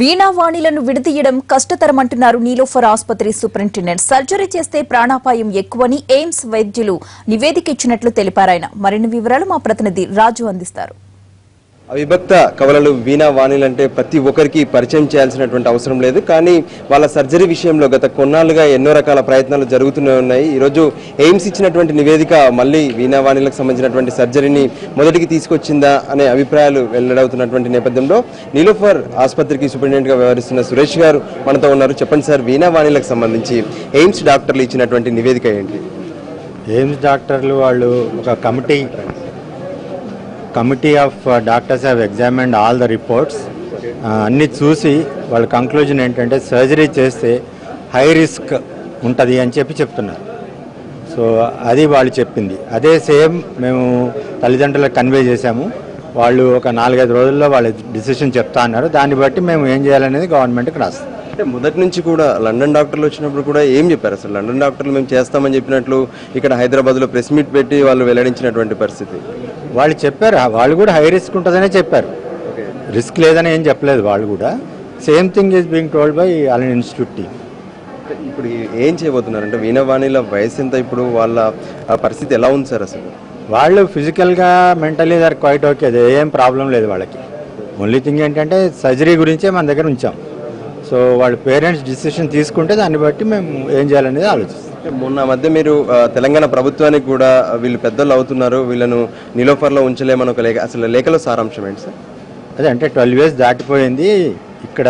వీణావాణిలను విడదీయడం కష్టతరమంటున్నారు నీలోఫర్ ఆసుపత్రి superintendent surgery చేస్తే ప్రాణాపాయం ఎక్కువని ఎయిమ్స్ వైద్యులు నివేదిక ఇచ్చినట్లు తెలిపారాయన మరిన్ని వివరాలు మా ప్రతినిధి రాజు అందిస్తారు అవిభక్త కవలలు వీణా వాణిలంటే ప్రతి ఒక్కరికి పరిచయం చేయాల్సినటువంటి అవసరం లేదు కానీ వాళ్ళ సర్జరీ విషయంలో గత కొన్నాళ్ళుగా ఎన్నో రకాల ప్రయత్నాలు జరుగుతూనే ఉన్నాయి ఈరోజు ఎయిమ్స్ ఇచ్చినటువంటి నివేదిక మళ్ళీ వీణా వాణిలకు సంబంధించినటువంటి సర్జరీని మొదటికి తీసుకొచ్చిందా అనే అభిప్రాయాలు వెల్లడవుతున్నటువంటి నేపథ్యంలో నీలోఫర్ ఆసుపత్రికి సూపరింటెండెంట్గా వ్యవహరిస్తున్న సురేష్ గారు మనతో ఉన్నారు చెప్పండి సార్ వీణా వాణిలకు సంబంధించి ఎయిమ్స్ డాక్టర్లు ఇచ్చినటువంటి నివేదిక ఏంటి ఎయిమ్స్ డాక్టర్లు వాళ్ళు ఒక committee committee of doctors have examined all the reports అన్ని చూసి వాళ్ళ కంక్లూజన్ ఏంటంటే సర్జరీ చేస్తే హై రిస్క్ ఉంటుంది అని చెప్పి చెప్తున్నారు సో అది వాళ్ళు చెప్పింది అదే సేమ్ మేము తల్లిదండ్రులకు కన్వే చేశాము వాళ్ళు ఒక నాలుగైదు రోజుల్లో వాళ్ళ డిసిషన్ చెప్తా అన్నారు దాన్ని బట్టి మేము ఏం చేయాలనేది గవర్నమెంట్కి రాస్తాం అంటే మొదటి నుంచి కూడా లండన్ డాక్టర్లు వచ్చినప్పుడు కూడా ఏం చెప్పారు అసలు లండన్ డాక్టర్లు మేము చేస్తామని చెప్పినట్లు ఇక్కడ హైదరాబాద్లో ప్రెస్ మీట్ పెట్టి వాళ్ళు వెల్లడించినటువంటి పరిస్థితి వాళ్ళు చెప్పారు వాళ్ళు కూడా హై రిస్క్ ఉంటుందనే చెప్పారు రిస్క్ లేదని ఏం చెప్పలేదు వాళ్ళు కూడా same thing is being told by Alan institute team ఇప్పుడు ఏం చేయబోతున్నారు అంటే వీణవాణిల వయసు ఎంత ఇప్పుడు వాళ్ళ ఆ పరిస్థితి ఎలా ఉంది సార్ అసలు వాళ్ళు ఫిజికల్గా మెంటలీ దర్ క్వైట్ ఓకే ఏం ప్రాబ్లం లేదు వాళ్ళకి ఓన్లీ థింగ్ ఏంటంటే సర్జరీ గురించే మన దగ్గర ఉంచాం సో వాళ్ళ పేరెంట్స్ డిసిషన్ తీసుకుంటే దాన్ని బట్టి మేము ఏం చేయాలనేది ఆలోచిస్తాం అంటే మొన్న మధ్య మీరు ఆ, తెలంగాణ ప్రభుత్వానికి కూడా వీళ్ళు పెద్దలు అవుతున్నారు వీళ్ళను నిలోఫర్లో ఉంచలేమని ఒక లేఖ అసలు లేఖలో సారాంశం ఏంటి సార్ అదే అంటే ట్వెల్వ్ ఇయర్స్ దాటిపోయింది ఇక్కడ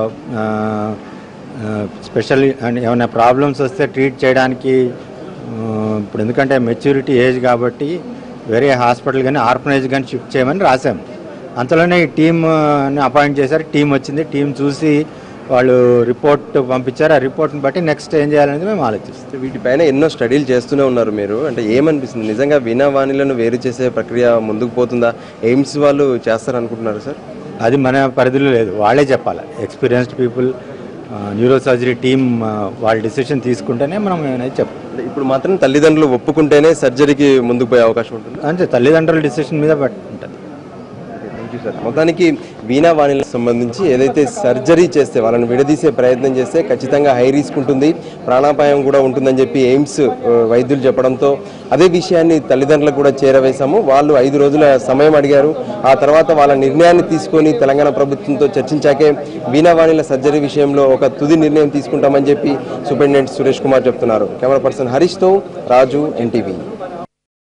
స్పెషల్ ఏమైనా ప్రాబ్లమ్స్ వస్తే ట్రీట్ చేయడానికి ఆ, ఇప్పుడు ఎందుకంటే మెచ్యూరిటీ ఏజ్ కాబట్టి వేరే హాస్పిటల్ కానీ ఆర్ఫనైజ్ కానీ షిఫ్ట్ చేయమని రాశాము అంతలోనే ఈ టీమ్ అపాయింట్ చేశారు టీం వచ్చింది టీం చూసి వాళ్ళు రిపోర్ట్ పంపించారు ఆ రిపోర్ట్ని బట్టి నెక్స్ట్ ఏం చేయాలనేది మేము ఆలోచిస్తాం అంటే వీటిపైన ఎన్నో స్టడీలు చేస్తూనే ఉన్నారు మీరు అంటే ఏమనిపిస్తుంది నిజంగా వీణావాణిలను వేరు చేసే ప్రక్రియ ముందుకు పోతుందా ఎయిమ్స్ వాళ్ళు చేస్తారనుకుంటున్నారు సార్ అది మన పరిధిలో లేదు వాళ్ళే చెప్పాలి experienced people neuro surgery team వాళ్ళ డిసిషన్ తీసుకుంటేనే మనం ఏమైనా చెప్పాలి అంటే ఇప్పుడు మాత్రం తల్లిదండ్రులు ఒప్పుకుంటేనే సర్జరీకి ముందుకు పోయే అవకాశం ఉంటుంది అంతే తల్లిదండ్రుల డిసిషన్ మీద బట్టి ఉంటుంది థ్యాంక్ యూ సార్ మొత్తానికి వీణా వాణిలకు సంబంధించి ఏదైతే సర్జరీ చేస్తే వాళ్ళని విడదీసే ప్రయత్నం చేస్తే ఖచ్చితంగా హై రిస్క్ ఉంటుంది ప్రాణాపాయం కూడా ఉంటుందని చెప్పి ఎయిమ్స్ ఆ, వైద్యులు చెప్పడంతో అదే విషయాన్ని తల్లిదండ్రులకు కూడా చేరవేశాము వాళ్ళు ఐదు రోజుల సమయం అడిగారు ఆ తర్వాత వాళ్ళ నిర్ణయాన్ని తీసుకొని తెలంగాణ ప్రభుత్వంతో చర్చించాకే వీణా వాణిల సర్జరీ విషయంలో ఒక తుది నిర్ణయం తీసుకుంటామని చెప్పి సూపరింటెండెంట్ సురేష్ కుమార్ చెప్తున్నారు కెమెరా పర్సన్ హరీష్తో రాజు ఎన్టీవీ